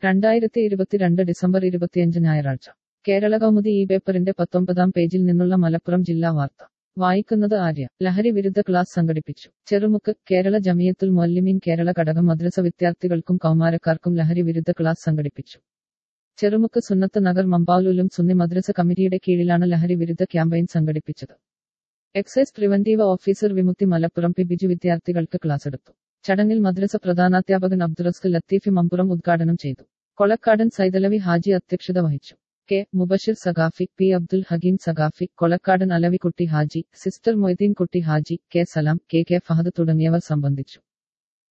രണ്ടായിരത്തി ഇരുപത്തിരണ്ട് ഡിസംബർ ഇരുപത്തിയഞ്ച് ഞായറാഴ്ച കേരള കൗമുദി ഈ പേപ്പറിന്റെ പത്തൊമ്പതാം പേജിൽ നിന്നുള്ള മലപ്പുറം ജില്ലാ വാർത്ത വായിക്കുന്നത് ആര്യ ലഹരി വിരുദ്ധ ക്ലാസ് സംഘടിപ്പിച്ചു ചെറുമുക്ക് കേരള ജമിയത്തുൽ മുഅല്ലിമീൻ കേരള ഘടകം മദ്രസ വിദ്യാർത്ഥികൾക്കും കൗമാരക്കാർക്കും ലഹരി വിരുദ്ധ ക്ലാസ് സംഘടിപ്പിച്ചു ചെറുമുക്ക് സുന്നത്ത് നഗർ മമ്പാലുലും സുന്നി മദ്രസ കമ്മിറ്റിയുടെ കീഴിലാണ് ലഹരി വിരുദ്ധ ക്യാമ്പയിൻ സംഘടിപ്പിച്ചത് excise preventive officer Vimukthi Malappuram P Biju വിദ്യാർത്ഥികൾക്ക് ക്ലാസ് എടുത്തു ചടങ്ങിൽ മദ്രസ പ്രധാനാധ്യാപകൻ അബ്ദുറസ്ക് ലത്തീഫി മമ്പുറം ഉദ്ഘാടനം ചെയ്തു കൊളക്കാടൻ സൈതലവി ഹാജി അധ്യക്ഷത വഹിച്ചു K Mubashir Saqafi P Abdul Hakeem Saqafi Kolakkadan Alavikutty Haji sister Moideen Kutty Haji K Salam K K Fahad തുടങ്ങിയവർ സംബന്ധിച്ചു